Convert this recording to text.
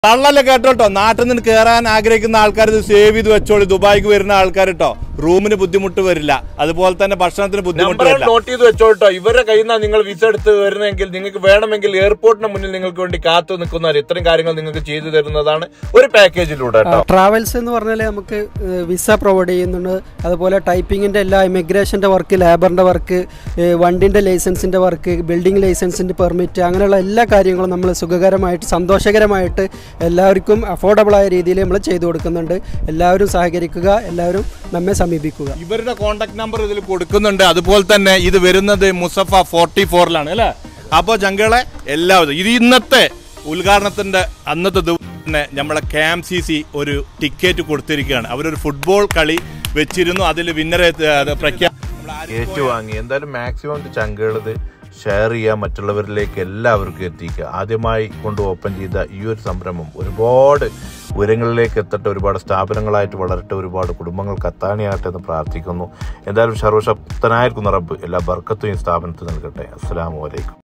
കള്ളല്ല കേട്ടോട്ടോ നാട്ടിൽ നിന്ന് കയറാൻ ആഗ്രഹിക്കുന്ന ആൾക്കാർ ഇത് സേവ് ചെയ്ത് വെച്ചോളി ദുബായിക്ക് വരുന്ന ആൾക്കാർ കേട്ടോ റൂമിന് ബുദ്ധിമുട്ട് വരില്ല അതുപോലെ തന്നെ ഭക്ഷണത്തിന് ബുദ്ധിമുട്ട് നമ്പർ വരില്ല നോട്ട് ചെയ്ത് വെച്ചോട്ടോ ഇവരുടെ കയ്യിൽ നിന്നാണ് നിങ്ങൾ വിസ എടുത്ത് വരുന്നെങ്കിൽ നിങ്ങൾക്ക് വേണമെങ്കിൽ എയർപോർട്ടിന് മുന്നിൽ നിങ്ങൾക്ക് വേണ്ടി കാത്തു നിൽക്കുന്നവർ ഇത്രയും കാര്യങ്ങൾ നിങ്ങൾക്ക് ചെയ്തു തരുന്നതാണ് ഒരു പാക്കേജിലൂടെ കേട്ടോ ട്രാവൽസ് എന്ന് പറഞ്ഞാൽ നമുക്ക് വിസ പ്രൊവൈഡ് ചെയ്യുന്നുണ്ട് അതുപോലെ ടൈപ്പിങ്ങിൻ്റെ എല്ലാ ഇമിഗ്രേഷൻ്റെ വർക്ക് ലേബറിൻ്റെ വർക്ക് വണ്ടിൻ്റെ ലൈസൻസിൻ്റെ വർക്ക് ബിൽഡിംഗ് ലൈസൻസിൻ്റെ പെർമിറ്റ് അങ്ങനെയുള്ള എല്ലാ കാര്യങ്ങളും നമ്മൾ സുഖകരമായിട്ട് സന്തോഷകരമായിട്ട് എല്ലാവർക്കും അഫോർഡബിളായ രീതിയിൽ നമ്മൾ ചെയ്തു കൊടുക്കുന്നുണ്ട് എല്ലാവരും സഹകരിക്കുക എല്ലാവരും നമ്മെ സമീപിക്കുക ഇവരുടെ കോണ്ടാക്ട് നമ്പർ ഇതിൽ കൊടുക്കുന്നുണ്ട് അതുപോലെ തന്നെ ഇത് വരുന്നത് മുസഫ ഫോർട്ടി ഫോറിലാണ് അല്ലേ അപ്പോൾ ചങ്കളെ എല്ലാവരും ഇത് ഇന്നത്തെ ഉദ്ഘാടനത്തിന്റെ അന്നത്തെ ദിവസം തന്നെ നമ്മളെ ക്യാം സി സി ഒരു ടിക്കറ്റ് കൊടുത്തിരിക്കുകയാണ് അവരൊരു ഫുട്ബോൾ കളി വെച്ചിരുന്നു അതിൽ വിന്നറെ പ്രഖ്യാപിച്ചു ഏറ്റുവാങ്ങി എന്തായാലും മാക്സിമം ചങ്കുകളത് ഷെയർ ചെയ്യുക മറ്റുള്ളവരിലേക്ക് എല്ലാവർക്കും എത്തിക്കുക ആദ്യമായി കൊണ്ട് ഓപ്പൺ ചെയ്ത ഈ ഒരു സംരംഭം ഒരുപാട് ഉയരങ്ങളിലേക്ക് എത്തട്ടെ ഒരുപാട് സ്ഥാപനങ്ങളായിട്ട് വളരട്ടെ ഒരുപാട് കുടുംബങ്ങൾക്ക് അത്താണിയാകട്ടെ എന്ന് പ്രാർത്ഥിക്കുന്നു എന്തായാലും സർവശക്തനായിരിക്കുന്ന റബ്ബ് എല്ലാ ബർക്കത്തും ഈ സ്ഥാപനത്തിൽ നൽകട്ടെ അസ്സലാമു അലൈക്കും